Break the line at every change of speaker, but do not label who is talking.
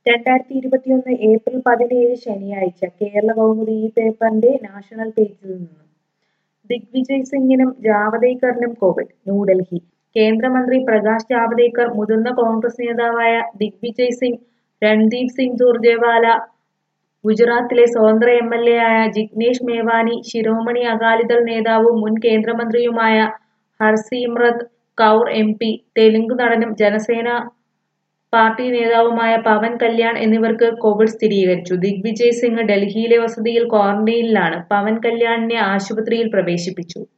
രണ്ടായിരത്തി ഇരുപത്തിയൊന്ന് ഏപ്രിൽ പതിനേഴ് ശനിയാഴ്ച കേരള കൗമുദി ഈ പേപ്പറിന്റെ നാഷണൽ പേജിൽ നിന്ന് ദിഗ്വിജയ് സിംഗിനും ജാവദേക്കറിനും കോവിഡ് ന്യൂഡൽഹി കേന്ദ്രമന്ത്രി പ്രകാശ് ജാവദേക്കർ മുതിർന്ന കോൺഗ്രസ് നേതാവായ ദിഗ്വിജയ് സിംഗ് രൺദീപ് സിംഗ് സുർജേവാല ഗുജറാത്തിലെ സ്വതന്ത്ര എം എൽ എ ആയ ജിഗ്നേഷ് മേവാനി ശിരോമണി അകാലിദൾ നേതാവും മുൻ കേന്ദ്രമന്ത്രിയുമായ ഹർസിമ്രത് കൗർ എം പി തെലുങ്ക് നടനും ജനസേന പാർട്ടി നേതാവുമായ പവൻ കല്യാൺ എന്നിവർക്ക് കോവിഡ് സ്ഥിരീകരിച്ചു ദിഗ്വിജയ് സിംഗ് ഡൽഹിയിലെ വസതിയിൽ ക്വാറന്റൈനിലാണ് പവൻ കല്യാണിനെ ആശുപത്രിയിൽ പ്രവേശിപ്പിച്ചു